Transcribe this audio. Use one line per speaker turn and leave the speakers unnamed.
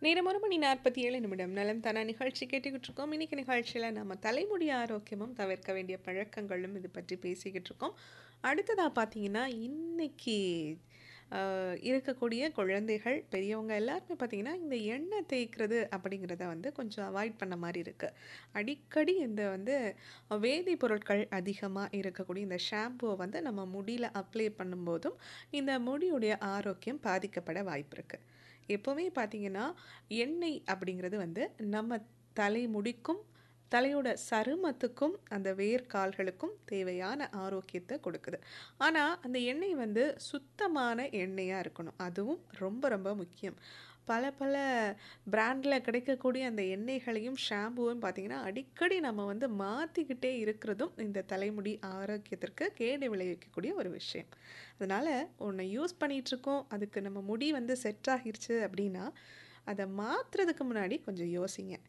நேரம் ஒரு மணி நாற்பத்தி ஏழு நிமிடம் நலம் தானா நிகழ்ச்சி கேட்டுக்கிட்டு இருக்கோம் இன்னைக்கு நிகழ்ச்சியில் நம்ம தலைமுடி ஆரோக்கியமும் தவிர்க்க வேண்டிய பழக்கங்களும் இது பற்றி பேசிக்கிட்டு இருக்கோம் அடுத்ததாக பார்த்தீங்கன்னா இன்னைக்கு ஆஹ், இருக்கக்கூடிய குழந்தைகள் பெரியவங்க எல்லாருமே பார்த்தீங்கன்னா இந்த எண்ணெய் தேய்க்கிறது அப்படிங்கிறத வந்து கொஞ்சம் அவாய்ட் பண்ண மாதிரி இருக்குது அடிக்கடி இந்த வந்து வேதிப்பொருட்கள் அதிகமாக இருக்கக்கூடிய இந்த ஷாம்புவை வந்து நம்ம முடியில் அப்ளை பண்ணும்போதும் இந்த முடியுடைய ஆரோக்கியம் பாதிக்கப்பட வாய்ப்பு இருக்குது எப்போவுமே பார்த்தீங்கன்னா எண்ணெய் அப்படிங்கிறது வந்து நம்ம தலைமுடிக்கும் தலையோட சருமத்துக்கும் அந்த வேர்க்கால்களுக்கும் தேவையான ஆரோக்கியத்தை கொடுக்குது ஆனால் அந்த எண்ணெய் வந்து சுத்தமான எண்ணெயாக இருக்கணும் அதுவும் ரொம்ப ரொம்ப முக்கியம் பல பல பிராண்டில் கிடைக்கக்கூடிய அந்த எண்ணெய்களையும் ஷாம்புவும் பார்த்திங்கன்னா அடிக்கடி நம்ம வந்து மாற்றிக்கிட்டே இருக்கிறதும் இந்த தலைமுடி ஆரோக்கியத்திற்கு கேடு விளைவிக்கக்கூடிய ஒரு விஷயம் அதனால் ஒன்று யூஸ் பண்ணிகிட்ருக்கோம் அதுக்கு நம்ம முடி வந்து செட் ஆகிருச்சு அப்படின்னா அதை மாற்றுறதுக்கு முன்னாடி கொஞ்சம் யோசிங்க